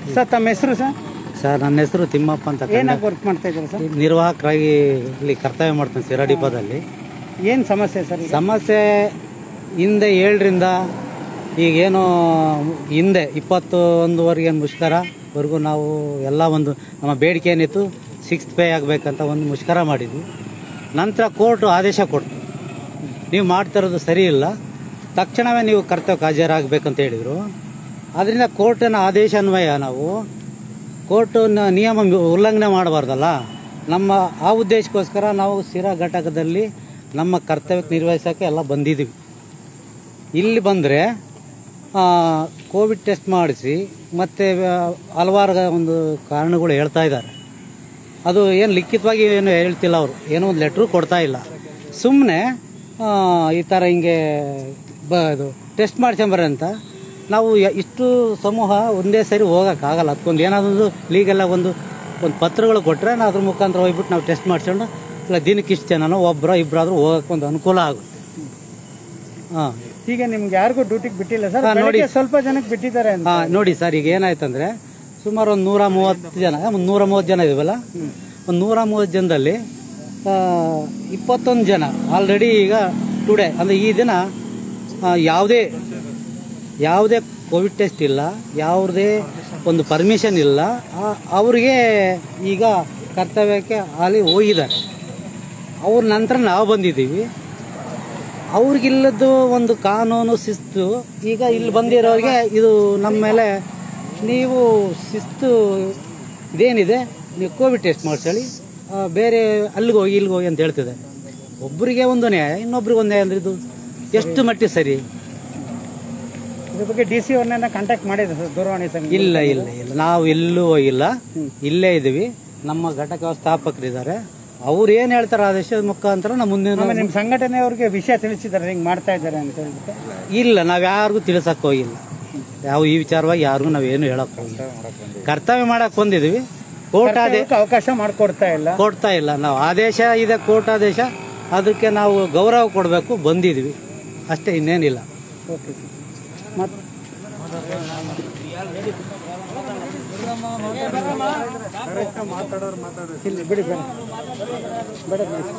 Sir ತಮ್ಮ ಹೆಸರು sir sir ನನ್ನ ಹೆಸರು ತಿಮ್ಮಪ್ಪ ಅಂತ ಕಂಡ. ಏನಾಗಿ ವರ್ಕ್ ಮಾಡ್ತಾ ಇದ್ದೀರಾ ಸರ್ ನಿರ್ವಾಹಕರಾಗಿ ಇಲ್ಲಿ ಕರ್ತವ್ಯ ಮಾಡ್ತೀನಿ ಸಿರಾ ಡಿಪೋದಲ್ಲಿ ಏನು ಸಮಸ್ಯೆ ಸರ್ ಈಗ? ಸಮಸ್ಯೆ ಹಿಂದೆ ಏಳರಿಂದ ಈಗೇನು ಹಿಂದೆ ಇಪ್ಪತ್ತು ಒಂದುವರೆಗೆ ಮುಷ್ಕರವರೆಗೂ ನಾವು ಎಲ್ಲ ಒಂದು ನಮ್ಮ ಬೇಡಿಕೆ ಏನಿತ್ತು ಸಿಕ್ಸ್ ಪೇ ಆಗಬೇಕಂತ ಒಂದು ಮುಷ್ಕರ ಮಾಡಿದ್ವಿ ನಂತರ ಕೋರ್ಟು ಆದೇಶ ಕೊಡ್ತು ನೀವು ಮಾಡ್ತಿರೋದು ಸರಿ ಇಲ್ಲ ತಕ್ಷಣವೇ ನೀವು ಕರ್ತವ್ಯಕ್ಕೆ ಹಾಜರಾಗಬೇಕಂತ ಹೇಳಿದರು ಅದರಿಂದ ಕೋರ್ಟಿನ ಆದೇಶ ಅನ್ವಯ ನಾವು ಕೋರ್ಟಿನ ನಿಯಮ ಉಲ್ಲಂಘನೆ ಮಾಡಬಾರ್ದಲ್ಲ ನಮ್ಮ ಆ ಉದ್ದೇಶಕ್ಕೋಸ್ಕರ ನಾವು ಸಿರಾ ಘಟಕದಲ್ಲಿ ನಮ್ಮ ಕರ್ತವ್ಯಕ್ಕೆ ನಿರ್ವಹಿಸೋಕ್ಕೆ ಎಲ್ಲ ಬಂದಿದ್ದೀವಿ ಇಲ್ಲಿ ಬಂದರೆ ಕೋವಿಡ್ ಟೆಸ್ಟ್ ಮಾಡಿಸಿ ಮತ್ತು ಹಲವಾರು ಒಂದು ಕಾರಣಗಳು ಹೇಳ್ತಾ ಇದ್ದಾರೆ ಅದು ಏನು ಲಿಖಿತವಾಗಿ ಏನು ಹೇಳ್ತಿಲ್ಲ ಅವರು ಏನೋ ಒಂದು ಲೆಟ್ರು ಕೊಡ್ತಾ ಇಲ್ಲ ಸುಮ್ಮನೆ ಈ ಥರ ಹಿಂಗೆ ಬ ಇದು ಟೆಸ್ಟ್ ಮಾಡ್ಕೊಂಬರ್ರಿ ಅಂತ ನಾವು ಯ- ಇಷ್ಟು ಸಮೂಹ ಒಂದೇ ಸರಿ ಹೋಗೋಕ್ಕಾಗಲ್ಲ ಅದಕ್ಕೊಂದು ಏನಾದರೂ ಲೀಗೆಲ್ಲ ಒಂದು ಒಂದು ಪತ್ರಗಳು ಕೊಟ್ಟರೆ ನಾವು ಅದ್ರ ಮುಖಾಂತರ ಹೋಗ್ಬಿಟ್ಟು ನಾವು ಟೆಸ್ಟ್ ಮಾಡಿಸ್ಕೊಂಡು ಇಲ್ಲ ದಿನಕ್ಕೆ ಇಷ್ಟು ಜನನೋ ಒಬ್ಬರೋ ಇಬ್ಬರಾದ್ರೂ ಹೋಗೋಕ್ಕೆ ಒಂದು ಅನುಕೂಲ ಆಗುತ್ತೆ ಹಾಂ ಈಗ ನಿಮ್ಗೆ ಯಾರಿಗೂ ಡ್ಯೂಟಿಗೆ ಬಿಟ್ಟಿಲ್ಲ ಸರ್ ಹಾ, ನೋಡಿ. ಬೆಳಗ್ಗೆ ಸ್ವಲ್ಪ ಜನಕ್ಕೆ ಬಿಟ್ಟಿದ್ದಾರೆ ಅಂತ ಹಾಂ ನೋಡಿ ಸರ್ ಈಗ ಏನಾಯ್ತಂದ್ರೆ ಸುಮಾರು ಒಂದು ನೂರ ಮೂವತ್ತು ಜನ ಒಂದು ನೂರ ಮೂವತ್ತು ಜನ ಇದೀವಲ್ಲ ಒಂದು ನೂರ ಮೂವತ್ತು ಜನದಲ್ಲಿ ಆ, ಇಪ್ಪತ್ತೊಂದು ಜನ ಆಲ್ರೆಡಿ ಈಗ ಟುಡೇ ಅಂದರೆ ಈ ದಿನ ಆ, ಯಾವುದೇ ಯಾವುದೇ ಕೋವಿಡ್ ಟೆಸ್ಟ್ ಇಲ್ಲ ಯಾವುದೇ ಒಂದು ಪರ್ಮಿಷನ್ ಇಲ್ಲ ಆ- ಅವ್ರಿಗೆ ಈಗ ಕರ್ತವ್ಯಕ್ಕೆ ಅಲ್ಲಿ ಹೋಗಿದ್ದಾರೆ ಅವ್ರ ನಂತರ ನಾವು ಬಂದಿದ್ದೀವಿ ಅವ್ರಿಗಿಲ್ಲದ್ದು ಒಂದು ಕಾನೂನು ಶಿಸ್ತು ಈಗ ಇಲ್ಲಿ ಬಂದಿರೋರಿಗೆ ಇದು ನಮ್ಮ ಮೇಲೆ ನೀವು ಶಿಸ್ತು ಇದೇನಿದೆ ನೀವು ಕೋವಿಡ್ ಟೆಸ್ಟ್ ಮಾಡಿಸಳಿ ಬೇರೆ ಅಲ್ಲಿಗೆ ಹೋಗಿ ಇಲ್ಲಿಗೆ ಹೋಗಿ ಅಂತ ಹೇಳ್ತಿದೆ ಒಬ್ಬರಿಗೆ ಒಂದು ನ್ಯಾಯ ಇನ್ನೊಬ್ರಿಗೆ ಒಂದು ನ್ಯಾಯ ಅಂದ್ರೆ ಇದು ಎಷ್ಟು ಮಟ್ಟಿಗೆ ಸರಿ ಇದ್ರ ಬಗ್ಗೆ ಡಿ ಸಿ ಅವ್ರನ್ನ ಕಾಂಟ್ಯಾಕ್ಟ್ ಮಾಡಿದೆ ಸರ್ ದೂರವಾಣಿ ಸಂಖ್ಯೆ ಇಲ್ಲ ಇಲ್ಲ ಇಲ್ಲ ನಾವು ಎಲ್ಲೂ ಹೋಗಿಲ್ಲ ಇಲ್ಲೇ ಇದ್ದೀವಿ ನಮ್ಮ ಘಟಕ ವ್ಯವಸ್ಥಾಪಕರಿದ್ದಾರೆ ಅವ್ರು ಏನು ಹೇಳ್ತಾರೆ ಆದೇಶದ ಮುಖಾಂತರ ನಮ್ಮ ಮುಂದಿನ ಆಮೇಲೆ ನಿಮ್ಮ ಸಂಘಟನೆಯವ್ರಿಗೆ ವಿಷಯ ತಿಳಿಸಿದ್ದಾರೆ ಹಿಂಗೆ ಮಾಡ್ತಾ ಇದ್ದಾರೆ ಅಂತ ಹೇಳ್ಬಿಟ್ಟು ಇಲ್ಲ ನಾವು ಯಾರಿಗೂ ತಿಳ್ಸಕ್ ಹೋಗಿಲ್ಲ ಯಾವ ಈ ವಿಚಾರವಾಗಿ ಯಾರಿಗೂ ನಾವೇನು ಹೇಳಕ್ ಹೋಗಿಲ್ಲ ಕರ್ತವ್ಯ ಮಾಡಕ್ ಬಂದಿದ್ವಿ ಕೋರ್ಟ್ ಆದೇಶ ಕರ್ತವ್ಯಕ್ಕೆ ಅವಕಾಶ ಮಾಡಿಕೊಡ್ತಾ ಇಲ್ಲ ಕೊಡ್ತಾ ಇಲ್ಲ ನಾವು ಆದೇಶ ಇದೆ ಕೋರ್ಟ್ ಆದೇಶ ಅದಕ್ಕೆ ನಾವು ಗೌರವ ಕೊಡಬೇಕು ಬಂದಿದ್ವಿ ಅಷ್ಟೇ ಇನ್ನೇನಿಲ್ಲ ಓಕೆ ಸರ್ ಮತ್ತು ಇಲ್ಲಿ ಬಿಡಿ ಬೇಡ ಬೇಡ ಬಿಡಿ